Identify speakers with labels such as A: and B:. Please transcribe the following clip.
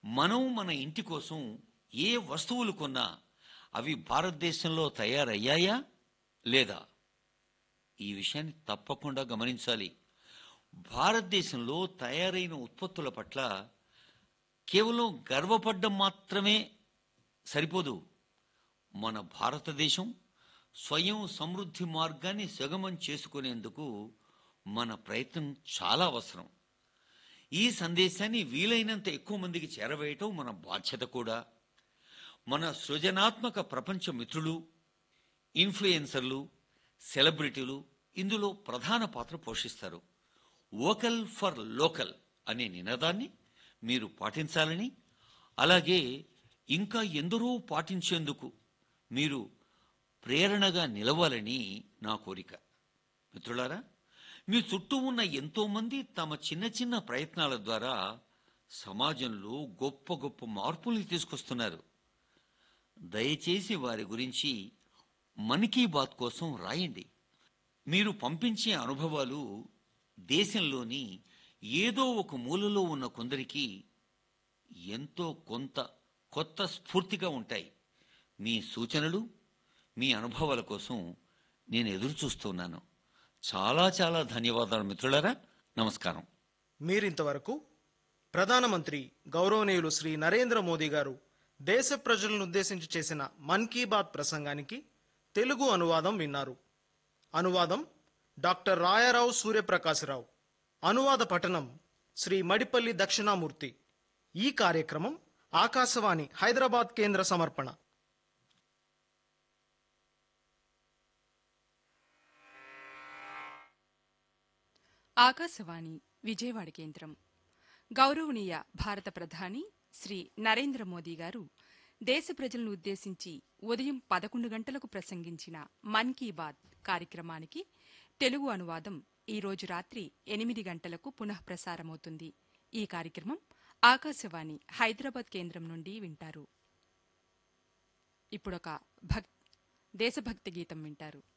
A: మనం మన ఇంటి కోసం ఏ వస్తువులు కొన్నా అవి భారతదేశంలో తయారయ్యాయా లేదా ఈ విషయాన్ని తప్పకుండా గమనించాలి భారతదేశంలో తయారైన ఉత్పత్తుల పట్ల కేవలం గర్వపడ్డం మాత్రమే సరిపోదు మన భారతదేశం స్వయం సమృద్ధి మార్గాన్ని సుగమం చేసుకునేందుకు మన ప్రయత్నం చాలా అవసరం ఈ సందేశాన్ని వీలైనంత ఎక్కువ మందికి చేరవేయటం మన బాధ్యత కూడా మన సృజనాత్మక ప్రపంచ మిత్రులు ఇన్ఫ్లుయెన్సర్లు సెలబ్రిటీలు ఇందులో ప్రధాన పాత్ర పోషిస్తారు వోకల్ ఫర్ లోకల్ అనే నినాదాన్ని మీరు పాటించాలని అలాగే ఇంకా ఎందరో పాటించేందుకు మీరు ప్రేరణగా నిలవాలని నా కోరిక మిత్రులారా మీ చుట్టూ ఉన్న ఎంతో మంది తమ చిన్న చిన్న ప్రయత్నాల ద్వారా సమాజంలో గొప్ప గొప్ప మార్పుల్ని తీసుకొస్తున్నారు దయచేసి వారి గురించి మన్ కీ బాత్ కోసం రాయండి మీరు పంపించే అనుభవాలు దేశంలోని ఏదో ఒక మూలలో ఉన్న కొందరికి ఎంతో కొంత కొత్త స్ఫూర్తిగా ఉంటాయి మీ సూచనలు మీ అనుభవాల కోసం నేను ఎదురు చూస్తున్నాను చాలా చాలా ధన్యవాదాలు మిత్రులారా నమస్కారం
B: మీరింతవరకు ప్రధానమంత్రి గౌరవనీయులు శ్రీ నరేంద్ర మోదీ గారు దేశ ప్రజలను ఉద్దేశించి చేసిన మన్ కీ బాత్ ప్రసంగానికి తెలుగు అనువాదం విన్నారు అనువాదం డాక్టర్ రాయారావు సూర్యప్రకాశరావు అనువాద పఠనం శ్రీ మడిపల్లి దక్షిణామూర్తి ఈ కార్యక్రమం ఆకాశవాణి హైదరాబాద్ కేంద్ర సమర్పణ
C: ఆకాశవాణి విజయవాడ కేంద్రం గౌరవనీయ భారత ప్రధాని శ్రీ నరేంద్ర మోదీ గారు దేశ ప్రజలను ఉద్దేశించి ఉదయం పదకొండు గంటలకు ప్రసంగించిన మన్ కీ బాత్ కార్యక్రమానికి తెలుగు అనువాదం ఈ రోజు రాత్రి ఎనిమిది గంటలకు పునః ప్రసారమవుతుంది ఈ కార్యక్రమం ఆకాశవాణి హైదరాబాద్ కేంద్రం నుండి వింటారు ఇప్పుడొక భక్ దేశభక్తి గీతం వింటారు